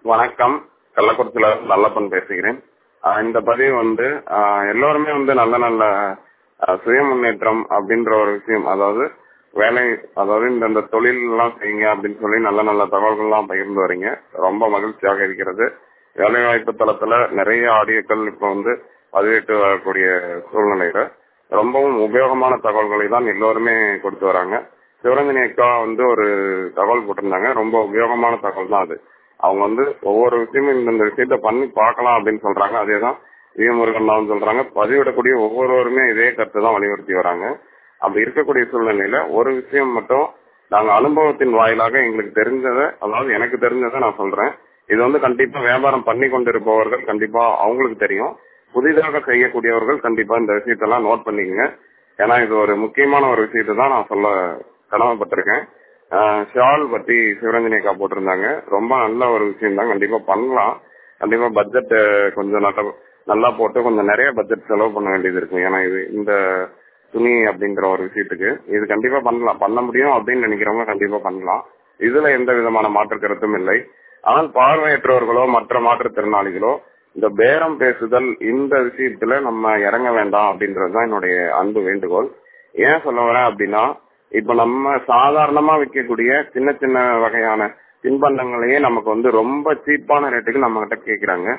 வணக்கம் கள்ளக்குறிச்சியில இருந்து நல்லப்பன் பேசுகிறேன் ஆஹ் இந்த பதிவு வந்து ஆஹ் எல்லோருமே வந்து நல்ல நல்ல ஆஹ் சுய முன்னேற்றம் அப்படின்ற ஒரு விஷயம் அதாவது வேலை அதாவது இந்த தொழில் எல்லாம் செய்யுங்க அப்படின்னு சொல்லி நல்ல நல்ல தகவல்கள் எல்லாம் பகிர்ந்து வரீங்க ரொம்ப மகிழ்ச்சியாக இருக்கிறது வேலை வாய்ப்பு தளத்துல நிறைய ஆடியோக்கள் இப்ப வந்து பதிவிட்டு வரக்கூடிய சூழ்நிலையில ரொம்பவும் உபயோகமான தகவல்களை தான் எல்லோருமே கொடுத்து வராங்க சிவரஞ்சனி அக்கா வந்து ஒரு தகவல் போட்டிருந்தாங்க ரொம்ப உபயோகமான தகவல் தான் அது அவங்க வந்து ஒவ்வொரு விஷயமும் இந்த விஷயத்த பண்ணி பார்க்கலாம் அப்படின்னு சொல்றாங்க அதேதான் வி முருகன் சொல்றாங்க பதிவிடக்கூடிய ஒவ்வொருவருமே இதே கருத்தை தான் வலியுறுத்தி வராங்க அப்படி இருக்கக்கூடிய சூழ்நிலையில ஒரு விஷயம் மட்டும் நாங்க அனுபவத்தின் வாயிலாக எங்களுக்கு தெரிஞ்சதை அதாவது எனக்கு தெரிஞ்சதை நான் சொல்றேன் இது வந்து கண்டிப்பா வியாபாரம் பண்ணி கொண்டிருப்பவர்கள் கண்டிப்பா அவங்களுக்கு தெரியும் புதிதாக செய்யக்கூடியவர்கள் கண்டிப்பா இந்த விஷயத்தெல்லாம் நோட் பண்ணிக்கங்க ஏன்னா இது ஒரு முக்கியமான ஒரு விஷயத்தை தான் நான் சொல்ல கடமைப்பட்டிருக்கேன் ஷால் பத்தி சிவரஞ்சனி அக்கா போட்டிருந்தாங்க ரொம்ப நல்ல ஒரு விஷயம் தான் கண்டிப்பா பண்ணலாம் கண்டிப்பா பட்ஜெட் கொஞ்சம் நல்ல நல்லா போட்டு கொஞ்சம் நிறைய பட்ஜெட் செலவு பண்ண வேண்டியது இருக்கும் ஏன்னா இது இந்த துணி அப்படின்ற ஒரு விஷயத்துக்கு இது கண்டிப்பா பண்ணலாம் பண்ண முடியும் அப்படின்னு நினைக்கிறவங்க கண்டிப்பா பண்ணலாம் இதுல எந்த விதமான மாற்று கருத்தும் இல்லை ஆனால் பார்வையற்றவர்களோ மற்ற மாற்றுத்திறனாளிகளோ இந்த பேரம் பேசுதல் இந்த விஷயத்துல நம்ம இறங்க வேண்டாம் அப்படின்றதுதான் என்னுடைய அன்பு வேண்டுகோள் ஏன் சொல்ல வரேன் அப்படின்னா இப்ப நம்ம சாதாரணமா விற்கக்கூடிய சின்ன சின்ன வகையான தின்பண்டங்களையே நமக்கு வந்து ரொம்ப சீப்பான ரேட்டுக்கு நம்ம கிட்ட கேக்குறாங்க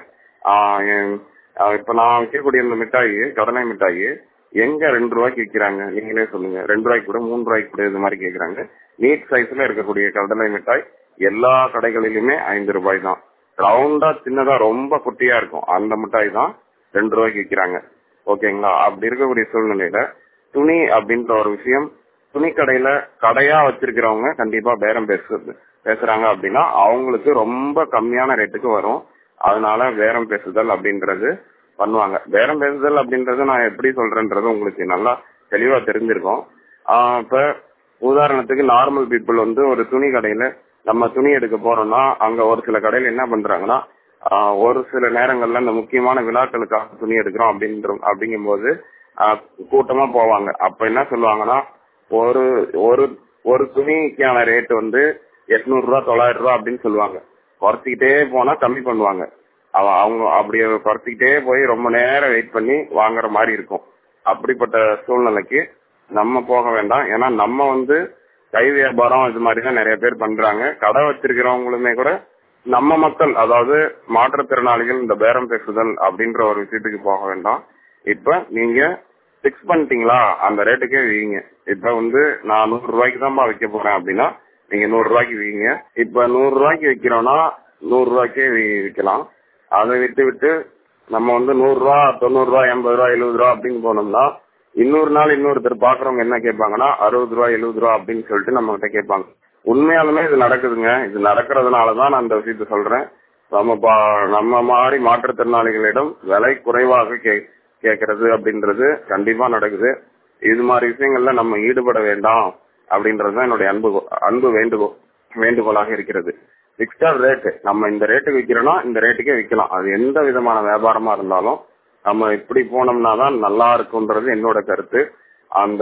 இப்ப நான் விற்கக்கூடிய இந்த மிட்டாயி கடலை மிட்டாயி எங்க ரெண்டு ரூபாய்க்கு விற்கிறாங்க நீங்களே சொல்லுங்க ரெண்டு ரூபாய்க்கு கூட மூணு ரூபாய்க்கு கூட இது மாதிரி கேக்குறாங்க நீட் சைஸ்ல இருக்கக்கூடிய கடலை மிட்டாய் எல்லா கடைகளிலுமே ஐந்து ரூபாய் தான் ரவுண்டா சின்னதா ரொம்ப குட்டியா இருக்கும் அந்த மிட்டாய் தான் ரெண்டு ரூபாய்க்கு விற்கிறாங்க ஓகேங்களா அப்படி இருக்கக்கூடிய சூழ்நிலையில துணி அப்படின்ற ஒரு விஷயம் துணி கடையில கடையா வச்சிருக்கிறவங்க கண்டிப்பா பேரம் பேசு பேசுறாங்க அப்படின்னா அவங்களுக்கு ரொம்ப கம்மியான ரேட்டுக்கு வரும் அதனால பேரம் பேசுதல் அப்படின்றது பண்ணுவாங்க பேரம் பேசுதல் அப்படின்றது நான் எப்படி சொல்றேன்றது உங்களுக்கு நல்லா தெளிவா தெரிஞ்சிருக்கும் இப்ப உதாரணத்துக்கு நார்மல் பீப்புள் வந்து ஒரு துணி கடையில நம்ம துணி எடுக்க போறோம்னா அங்க ஒரு சில கடையில என்ன பண்றாங்கன்னா ஒரு சில நேரங்கள்ல இந்த முக்கியமான விழாக்களுக்காக துணி எடுக்கிறோம் அப்படின்ற அப்படிங்கும் போது கூட்டமா போவாங்க அப்ப என்ன சொல்லுவாங்கன்னா ஒரு ஒரு ஒரு துணிக்கான ரேட் வந்து எட்நூறு ரூபா தொள்ளாயிரம் ரூபா அப்படின்னு சொல்லுவாங்க குறைச்சிக்கிட்டே போனா கம்மி பண்ணுவாங்க அவங்க அப்படி குறைச்சிக்கிட்டே போய் ரொம்ப நேரம் வெயிட் பண்ணி வாங்குற மாதிரி இருக்கும் அப்படிப்பட்ட சூழ்நிலைக்கு நம்ம போக வேண்டாம் ஏன்னா நம்ம வந்து கை வியாபாரம் இது மாதிரி தான் நிறைய பேர் பண்றாங்க கடை வச்சிருக்கிறவங்களுமே கூட நம்ம மக்கள் அதாவது மாற்றுத்திறனாளிகள் இந்த பேரம் பேசுதல் அப்படின்ற ஒரு விஷயத்துக்கு போக வேண்டாம் இப்ப நீங்க பிக்ஸ் பண்ணிட்டீங்களா அந்த ரேட்டுக்கே வீங்க இப்ப வந்து நான் நூறு ரூபாய்க்கு தான்ப்பா வைக்க போறேன் அப்படின்னா நீங்க நூறு ரூபாய்க்கு வீங்க இப்ப நூறு ரூபாய்க்கு வைக்கிறோம்னா நூறு ரூபாய்க்கே விற்கலாம் அதை விட்டு விட்டு நம்ம வந்து நூறு ரூபா தொண்ணூறு ரூபா எண்பது ரூபா எழுபது ரூபா அப்படின்னு போனோம்னா இன்னொரு நாள் இன்னொருத்தர் பாக்குறவங்க என்ன கேட்பாங்கன்னா அறுபது ரூபா எழுபது ரூபா அப்படின்னு சொல்லிட்டு நம்ம கிட்ட கேட்பாங்க உண்மையாலுமே இது நடக்குதுங்க இது நடக்கிறதுனாலதான் நான் இந்த விஷயத்த சொல்றேன் நம்ம நம்ம மாதிரி மாற்றுத்திறனாளிகளிடம் விலை குறைவாக கே கேட்கறது அப்படின்றது கண்டிப்பா நடக்குது இது மாதிரி விஷயங்கள்ல நம்ம ஈடுபட வேண்டாம் அப்படின்றதுதான் என்னுடைய அன்பு அன்பு வேண்டுகோள் வேண்டுகோளாக இருக்கிறது பிக்ஸ்டர் ரேட்டு நம்ம இந்த ரேட்டுக்கு விற்கிறோம்னா இந்த ரேட்டுக்கே விற்கலாம் அது எந்த விதமான வியாபாரமா இருந்தாலும் நம்ம இப்படி போனோம்னா தான் நல்லா இருக்கும்ன்றது என்னோட கருத்து அந்த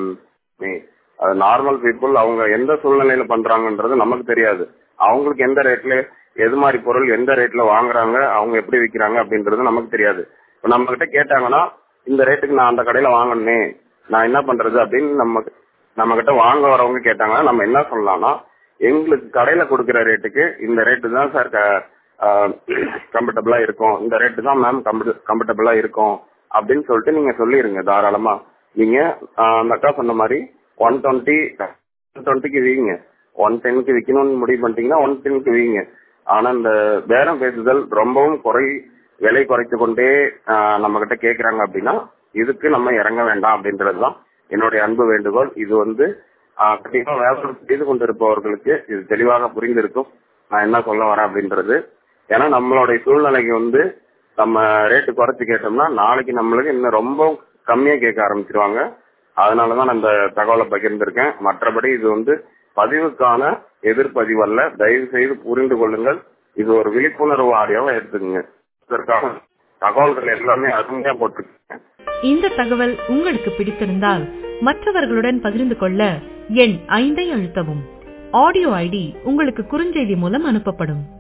நார்மல் பீப்புள் அவங்க எந்த சூழ்நிலையில பண்றாங்கன்றது நமக்கு தெரியாது அவங்களுக்கு எந்த ரேட்ல எது மாதிரி பொருள் எந்த ரேட்ல வாங்குறாங்க அவங்க எப்படி விற்கிறாங்க அப்படின்றது நமக்கு தெரியாது இப்ப நம்ம கிட்ட கேட்டாங்கன்னா இந்த ரேட்டுக்கு நான் அந்த கடையில வாங்கணுமே நான் என்ன பண்றது அப்படின்னு நம்ம நம்ம கிட்ட வாங்க வரவங்க கேட்டாங்கன்னா நம்ம என்ன சொல்லலாம்னா எங்களுக்கு கடையில கொடுக்கிற ரேட்டுக்கு இந்த ரேட்டு தான் சார் கம்ஃபர்டபுளா இருக்கும் இந்த ரேட்டு தான் மேம் கம்ஃபர்டபுளா இருக்கும் அப்படின்னு சொல்லிட்டு நீங்க சொல்லிருங்க தாராளமா நீங்க அந்த அக்கா சொன்ன மாதிரி ஒன் டுவெண்ட்டி ஒன் டுவெண்ட்டிக்கு வீங்க ஒன் டென்க்கு விற்கணும்னு முடிவு பண்ணிட்டீங்கன்னா ஒன் டென்க்கு வீங்க ஆனா இந்த பேரம் பேசுதல் ரொம்பவும் குறை விலை குறைத்து கொண்டே நம்ம கிட்ட கேக்குறாங்க அப்படின்னா இதுக்கு நம்ம இறங்க வேண்டாம் அப்படின்றதுதான் என்னுடைய அன்பு வேண்டுகோள் இது வந்து கண்டிப்பா வியாபாரம் செய்து கொண்டிருப்பவர்களுக்கு இது தெளிவாக புரிந்திருக்கும் நான் என்ன சொல்ல வரேன் அப்படின்றது ஏன்னா நம்மளுடைய சூழ்நிலைக்கு வந்து நம்ம ரேட்டு குறைச்சு கேட்டோம்னா நாளைக்கு நம்மளுக்கு இன்னும் ரொம்ப கம்மியா கேட்க ஆரம்பிச்சிருவாங்க அதனாலதான் நான் இந்த தகவலை பகிர்ந்திருக்கேன் மற்றபடி இது வந்து பதிவுக்கான எதிர்ப்பதிவு அல்ல தயவு செய்து புரிந்து கொள்ளுங்கள் இது ஒரு விழிப்புணர்வு ஆடியோவை எடுத்துக்கங்க இதற்காக தகவல்கள் எல்லாமே அருமையா போட்டிருக்கேன் இந்த தகவல் உங்களுக்கு பிடித்திருந்தால் மற்றவர்களுடன் பகிர்ந்து கொள்ள எண் ஐந்தை அழுத்தவும் ஆடியோ ஐடி உங்களுக்கு குறுஞ்செய்தி மூலம் அனுப்பப்படும்